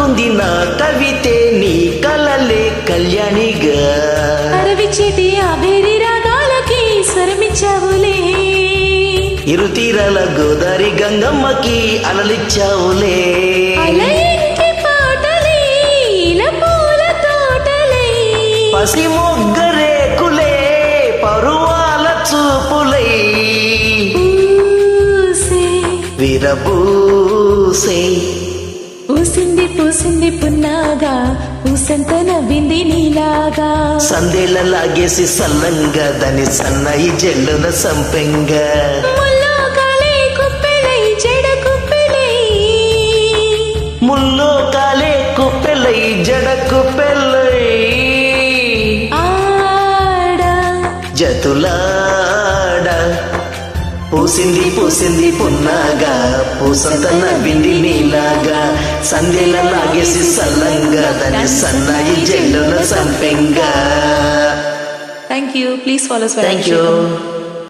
ఉంది నా కవితే నీ కలలే కళ్యాణిగా అరవిచ్చేటి ఆ వేరి రాగాలకి స్వరమిచ్చావులే ఇరుతీరాల గోదారి గంగమ్మకి అలలిచ్చావులే అలయింటి పాటలే ఇలా పూల తోటలై పసి మొగ్గరేకులే పరువాల చూపులై పూసే విరబూసే పూసింది పూసింది పున్నాగా పూసంత నవ్వింది నీలాగా సందేళ్ళ లాగేసి సల్లంగా దాని సన్నాయి జల్లున సంపెంగా ముల్లో కాలే కుప్పెలై జడ కుప్పెలై ముల్లో కాలే కుప్పెలై జడ కుప్పెలై ఆడా జతులాడ పూసింది పూసింది పున్నాగా పూసంత నవ్వింది నీలాగా సందేల లాగేసి సల్లంగా దాని సన్నాయి జల్లున సంపెంగా thank you please follow thank you